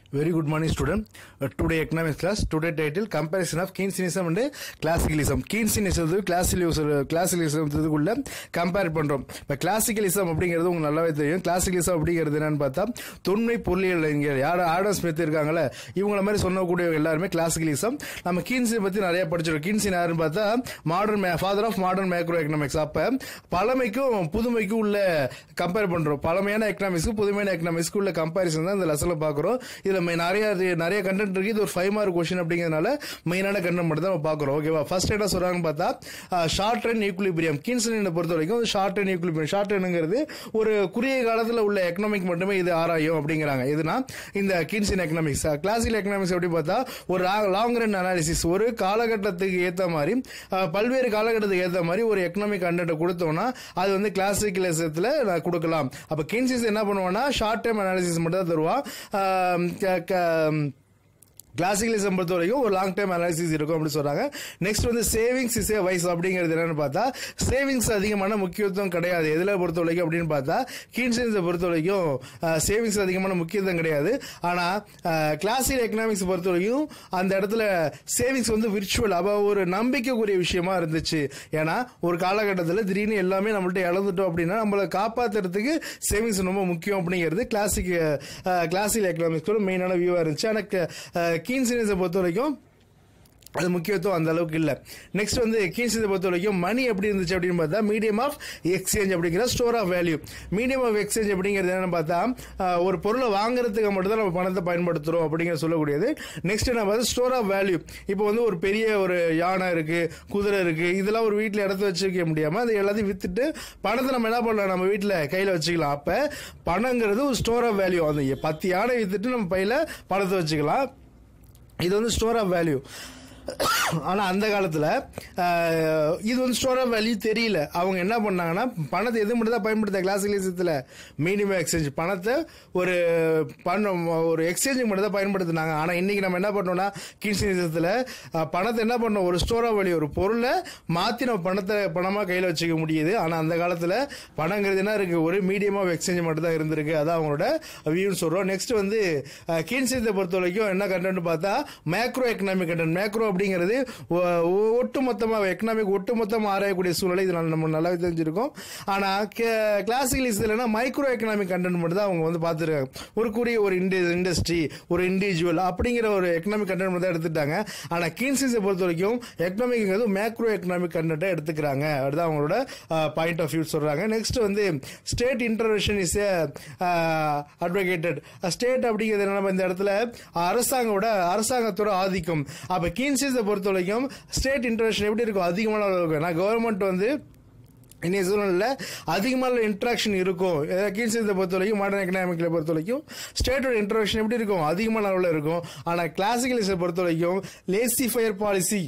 Very good morning, student. Uh, today economics class. Today title comparison of Keynesianism and classicalism. Keynesianism classicalism classicalism இதுக்குள்ள compare பண்றோம் இப்ப கிளாசிக்கலிசம் அப்படிங்கிறது உங்களுக்கு நல்லாவே தெரியும் கிளாசிக்கலிசம் அப்படிங்கிறது என்னன்னு பார்த்தா தொன்மை பொருளியல் அறிஞர் யார் ஆடம் ஸ்மித் இருக்காங்கல்ல இவங்கள மாதிரி சொன்னக்கூடிய எல்லாருமே கிளாசிக்கலிசம் நம்ம கீன்ஸை பத்தி நிறைய படிச்சிருக்கோம் கீன்சின் யாருன்னு பார்த்தா modern father of modern macro economics அப்ப பழமைக்கும் புதுமைக்கும் உள்ள கம்பேர் பண்றோம் பழமையான எக்கனாமிக்ஸ்க்கு புதுமையான எக்கனாமிக்ஸ்க்கு உள்ள கம்பாரிசன் தான் இந்த லெசன்ல பாக்குறோம் இதுல மெ- நிறைய நிறைய கண்டென்ட் இருக்கு இது ஒரு ஃபைவ் மார்க் கொஸ்டின் அப்படிங்கிறதுனால மெயினான கண்டென்ட் மட்டும் தான் நம்ம பாக்குறோம் ஓகேவா ஃபர்ஸ்ட் என்ன சொல்றாங்கன்னு பார்த்தா ஷார்ட் ரன் ஈக்குலிபிரியம் கீன்சன் பொறுத்த வரைக்கும் ஷார்ட் ரன் ஈக்குலிபிரியம் ஷார்ட் ரன்ங்கிறது ஒரு குறுகிய காலத்துல உள்ள எக்கனாமிக் மட்டுமே இது ஆராயும் அப்படிங்கிறாங்க இதுனா இந்த கீன்சின் எக்கனாமிக்ஸ் கிளாசிக்கல் எக்கனாமிக்ஸ் எப்படி பார்த்தா ஒரு லாங் ரன் அனாலிசிஸ் ஒரு காலகட்டத்துக்கு ஏத்த மாதிரி அஹ், பல்வேறு காலகட்டத்துக்கு ஏத்த மாதிரி ஒரு எக்கனாமிக் கண்டென்ட் கொடுத்தோம்னா அது வந்து கிளாசிக்கலிசத்துல நான் கொடுக்கலாம் அப்ப கீன்சிஸ் என்ன பண்ணுவான்னா ஷார்ட் டைம் அனாலிசிஸ் மட்டும் தான் தருவான் ஆம், க- க- கிளாசிக்கலிசம் பொறுத்த வரைக்கும் ஒரு லாங் டைம் அனாலிசிஸ் இருக்கும் அப்படின்னு சொல்றாங்க நெக்ஸ்ட் வந்து சேவிங்ஸ் இஸ் ஏ வைஸ் அப்படிங்கிறது என்னன்னு பார்த்தா சேவிங்ஸ் அதிகமான முக்கியத்துவம் கிடையாது எதுல பொறுத்த வரைக்கும் அப்படின்னு பார்த்தா கீன்சன்ஸை பொறுத்த வரைக்கும் சேவிங்ஸ் அதிகமான முக்கியத்துவம் கிடையாது ஆனா கிளாசிக்கல் எக்கனாமிக்ஸ் பொறுத்த வரைக்கும் அந்த இடத்துல சேவிங்ஸ் வந்து விர்ச்சுவல் அப்ப ஒரு நம்பிக்கைக்குரிய விஷயமா இருந்துச்சு ஏன்னா ஒரு காலகட்டத்தில் திடீர்னு எல்லாமே நம்மள்ட்ட இழந்துட்டோம் அப்படின்னா நம்மளை காப்பாத்துறதுக்கு சேவிங்ஸ் ரொம்ப முக்கியம் அப்படிங்கிறது கிளாசிக் கிளாசிக்கல் எக்கனாமிக்ஸோட மெயினான வியூவா இருந்துச்சு ஆனால் கீன்சினஸை பொறுத்த வரைக்கும் அது முக்கியத்துவம் அந்த அளவுக்கு இல்லை நெக்ஸ்ட் வந்து கீன்சிதை பொறுத்த வரைக்கும் மணி எப்படி இருந்துச்சு அப்படின்னு பார்த்தா மீடியம் ஆஃப் எக்ஸ்சேஞ்ச் அப்படிங்கிற store of value medium of exchange அப்படிங்கிறது என்னன்னு பார்த்தா ஆஹ், ஒரு பொருளை வாங்குறதுக்கு மட்டும் தான் நம்ம பணத்தை பயன்படுத்துறோம் அப்படிங்கிற சொல்லக்கூடியது நெக்ஸ்ட் என்ன பார்த்தா ஸ்டோர் ஆஃப் வேல்யூ இப்போ வந்து ஒரு பெரிய ஒரு யானை இருக்கு குதிரை இருக்கு இதெல்லாம் ஒரு வீட்டில் இடத்த வச்சுக்க முடியாம அது எல்லாத்தையும் வித்துட்டு பணத்தை நம்ம என்ன பண்ணலாம் நம்ம வீட்டில் கையில் வச்சுக்கலாம் அப்ப பணங்கிறது ஒரு ஸ்டோர் ஆஃப் வேல்யூ அந்த பத்து யானை வித்துட்டு நம்ம பையில பணத்தை வச்சுக்கலாம் இது வந்து ஸ்டோர் ஆஃப் வேல்யூ ஆனா அந்த காலத்துல ஆஹ், இது வந்து ஸ்டோர் ஆஃப் வேல்யூ தெரியல அவங்க என்ன பண்ணாங்கன்னா பணத்தை எது மட்டும் தான் பயன்படுத்த கிளாசிக்கலிசத்துல மினிமம் எக்ஸ்சேஞ்ச் பணத்தை ஒரு பணம் ஒரு எக்ஸ்சேஞ்ச் மட்டும் தான் பயன்படுத்தினாங்க ஆனா இன்னைக்கு நம்ம என்ன பண்ணோம்னா கின்சினிசத்துல பணத்தை என்ன பண்ணோம் ஒரு ஸ்டோர் ஆஃப் வேல்யூ ஒரு பொருளை மாத்தி நம்ம பணத்தை பணமா கையில வச்சுக்க முடியுது ஆனா அந்த காலத்துல பணங்கிறது என்ன இருக்கு ஒரு மீடியம் ஆஃப் எக்ஸ்சேஞ்ச் மட்டும் தான் இருந்திருக்கு அதான் அவங்களோட வியூன்னு சொல்றோம் நெக்ஸ்ட் வந்து கீன்சியத்தை பொறுத்த வரைக்கும் என்ன கண்டென்ட் பார்த்தா மேக்ரோ எக்கனாமிக் கண்டென்ட் மேக்ரோ அப்படிங்கிறது ஒட்டுமொத்தமாக எக்கனாமிக் ஒட்டுமொத்தமாக ஆராயக்கூடிய சூழலை இது நம்ம நல்லாவே தெரிஞ்சிருக்கோம் ஆனா கிளாசிக்கல் இல்லைன்னா மைக்ரோ எக்கனாமிக் கண்டென்ட் மட்டும் தான் அவங்க வந்து பார்த்துருக்காங்க ஒரு கூடிய ஒரு இண்டஸ்ட்ரி ஒரு இண்டிவிஜுவல் அப்படிங்கிற ஒரு எக்கனாமிக் கண்டென்ட் மட்டும் தான் எடுத்துட்டாங்க ஆனா கீன்சியஸை பொறுத்த வரைக்கும் எக்கனாமிக்ங்கிறது மேக்ரோ எக்கனாமிக் கண்டென்ட்டை எடுத்துக்கிறாங்க அதுதான் அவங்களோட பாயிண்ட் ஆஃப் வியூ சொல்றாங்க நெக்ஸ்ட் வந்து state intervention is advocated state அப்படிங்கிறது என்ன இந்த இடத்துல அரசாங்கோட அரசாங்கத்தோட ஆதிக்கம் அப்ப கீன்சியஸை பொறுத்த வரைக்கும் ஸ்டேட் இன்டர்வென்ஷன் எப்படி இருக்கும் அதிகமான அளவு இருக்கும் ஏன்னா கவர்மெண்ட் வந்து இன்னைய சூழ்நிலையில் அதிகமான இன்ட்ராக்ஷன் இருக்கும் கீழ்சேத்தை பொறுத்த வரைக்கும் மாடர்ன் எக்கனாமிக்கில் பொறுத்த வரைக்கும் ஸ்டேட்டோட இன்ட்ராக்ஷன் எப்படி இருக்கும் அதிகமான அளவில் இருக்கும் ஆனால் கிளாசிக்கலிஸை பொறுத்த வரைக்கும் லேசி ஃபயர் பாலிசி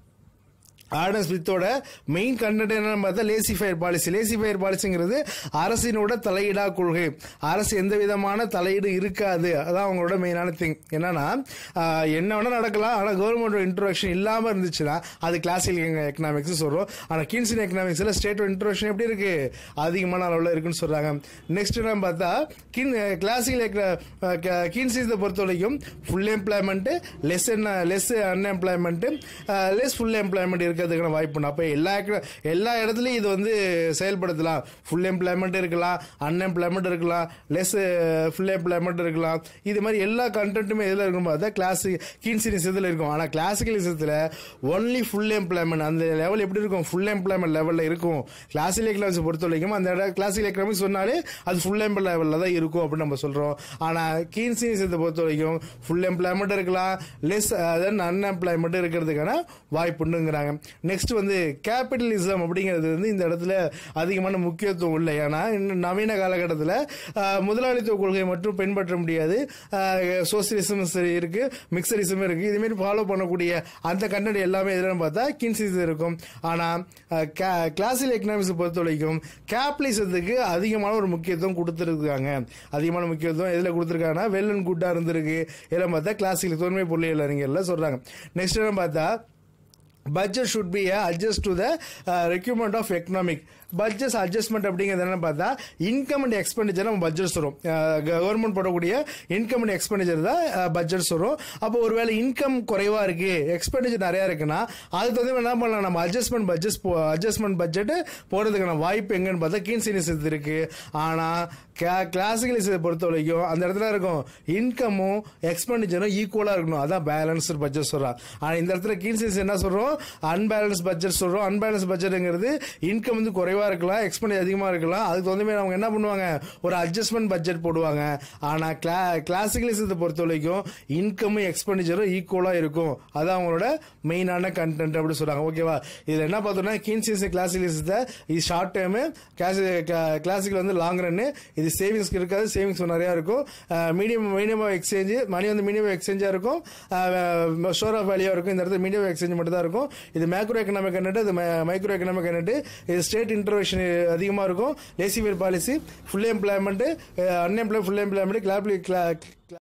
ஆடம் ஸ்மித்தோட மெயின் கண்டென்ட் என்னன்னு பார்த்தா laissez faire policy laissez faire பாலிசிங்கிறது அரசினோட தலையீடா கொள்கை அரசு எந்த விதமான தலையீடு இருக்காது அதான் அவங்களோட மெயினான திங் என்னன்னா ஆஹ், என்ன வேணா நடக்கலாம் ஆனால் கவர்மெண்டோட இன்ட்ரோடக்ஷன் இல்லாமல் இருந்துச்சுன்னா அது கிளாசிக்கல் எக்கனாமிக்ஸ் சொல்றோம் ஆனால் கீன்சின் எக்கனாமிக்ஸ்ல ஸ்டேட்டோட இன்ட்ரோடக்ஷன் எப்படி இருக்கு அதிகமான அளவில் இருக்குன்னு சொல்றாங்க நெக்ஸ்ட் என்ன பார்த்தா கின் கிளாசிக்கல் கீன்சிஸை பொறுத்த வரைக்கும் full employment less less unemployment less full employment இருக்கிறதுக்கான வாய்ப்பு உண்டு அப்போ எல்லா எக்க- எல்லா இடத்துலையும் இது வந்து செயல்படுத்தலாம் ஃபுல் எம்ப்ளாய்மெண்ட் இருக்கலாம் அன்எம்ப்ளாய்மெண்ட் இருக்கலாம் லெஸ் ஃபுல் எம்ப்ளாய்மெண்ட் இருக்கலாம் இது மாதிரி எல்லா கண்டென்ட்டுமே எதில் இருக்கும் பார்த்தா கிளாஸ் கீன்சினிஸ் இதில் இருக்கும் ஆனால் கிளாசிக்கலிசத்தில் ஒன்லி ஃபுல் எம்ப்ளாய்மெண்ட் அந்த லெவல் எப்படி இருக்கும் ஃபுல் எம்ப்ளாய்மெண்ட் லெவலில் இருக்கும் கிளாசிக்கல் எக்கனாமிக்ஸ் பொறுத்த வரைக்கும் அந்த இடம் கிளாசிக்கல் எக்கனாமிக்ஸ் சொன்னாலே அது ஃபுல் எம்ப்ளாய் லெவலில் தான் இருக்கும் அப்படின்னு நம்ம சொல்கிறோம் ஆனால் கீன்சினிஸத்தை பொறுத்த வரைக்கும் ஃபுல் எம்ப்ளாய்மெண்ட் இருக்கலாம் லெஸ் தென் அன்எம்ப்ளாய்மெண்ட் இருக்கிறதுக்கான வாய்ப்புண்டுங்கிறாங்க நெக்ஸ்ட் வந்து கேபிட்டலிசம் அப்படிங்கிறது வந்து இந்த இடத்துல அதிகமான முக்கியத்துவம் இல்லை ஏன்னா இன்னும் நவீன காலகட்டத்தில் முதலாளித்துவ கொள்கையை மட்டும் பின்பற்ற முடியாது சோசியலிசம் சரி இருக்கு மிக்சரிசம் இருக்கு இதுமாரி ஃபாலோ பண்ணக்கூடிய அந்த கண்டென்ட் எல்லாமே எதுலன்னு பார்த்தா கின்சிஸ் இருக்கும் ஆனால் கிளாசிக்கல் எக்கனாமிக்ஸ் பொறுத்த வரைக்கும் கேபிட்டலிசத்துக்கு அதிகமான ஒரு முக்கியத்துவம் கொடுத்துருக்காங்க அதிகமான முக்கியத்துவம் எதில் கொடுத்துருக்காங்கன்னா வெல் அண்ட் குட்டாக இருந்திருக்கு இதெல்லாம் பார்த்தா கிளாசிக்கல் தொன்மை பொருளியல் அறிஞர்ல சொல்றாங்க நெக்ஸ்ட் என்ன பார்த்தா budget should be uh, adjust to the uh, requirement of economic budget adjustment அப்படிங்கிறது என்னன்னு பார்த்தா இன்கம் அண்ட் எக்ஸ்பெண்டிச்சர் நம்ம பட்ஜெட்ஸ் வரும் கவர்மெண்ட் போடக்கூடிய இன்கம் அண்ட் எக்ஸ்பெண்டிச்சர் தான் பட்ஜெட்ஸ் வரும் அப்போ ஒருவேளை இன்கம் குறைவா இருக்கு எக்ஸ்பெண்டிச்சர் நிறைய இருக்குன்னா அதுக்கு வந்து என்ன பண்ணலாம் நம்ம அட்ஜஸ்ட்மெண்ட் பட்ஜெட் அட்ஜஸ்ட்மெண்ட் பட்ஜெட் போடுறதுக்கான வாய்ப்பு எங்கன்னு பார்த்தா கீன் சீனியஸ் இருக்கு ஆனா கிளாசிக்கல் இசை பொறுத்த வரைக்கும் அந்த இடத்துல இருக்கும் இன்கமும் எக்ஸ்பெண்டிச்சரும் ஈக்குவலா இருக்கணும் அதான் பேலன்ஸ்டு பட்ஜெட் சொல்றான் ஆனா இந்த இடத்துல கீன் சீனியஸ் என்ன சொல்றோம் அன்பேலன்ஸ் பட்ஜெட் சொல்றோம் அன்பேலன்ஸ் பட்ஜெட்ங்கிறது இன்கம் வந்து குறைவா இருக்கலாம் எக்ஸ்பெண்ட் அதிகமா இருக்கலாம் அதுக்கு வந்து அவங்க என்ன பண்ணுவாங்க ஒரு அட்ஜஸ்ட்மெண்ட் பட்ஜெட் போடுவாங்க ஆனா கிளா கிளாசிக்கலிசத்தை பொறுத்த வரைக்கும் இன்கமும் எக்ஸ்பெண்டிச்சரும் ஈக்குவலா இருக்கும் அதான் அவங்களோட மெயினான கண்டென்ட் அப்படி சொல்றாங்க ஓகேவா இதுல என்ன பார்த்தோம்னா கீன்சியஸ் கிளாசிக்கலிசத்தை இது ஷார்ட் டைம் கிளாசிக்கல் வந்து லாங் ரன்னு இது சேவிங்ஸ்க்கு இருக்காது சேவிங்ஸ் நிறைய இருக்கும் மீடியம் மீடியம் எக்ஸ்சேஞ்ச் மணி வந்து மீடியம் எக்ஸ்சேஞ்சா இருக்கும் ஸ்டோர் ஆஃப் வேல்யூ இருக்கும் இந்த இடத்துல மீடியம் எக்ஸ்சேஞ்ச் மட்டும் தான் இருக்கும் இது மேக்ரோ எக்கனாமிக் கனெக்ட் இது மைக்ரோ எக்கனாமிக் கனெக்ட் இது ஸ்டேட் இன்டர்வென்ஷன் அதிகமாக இருக்கும் laissez faire policy full employment unemploy full employment கிளாப்லி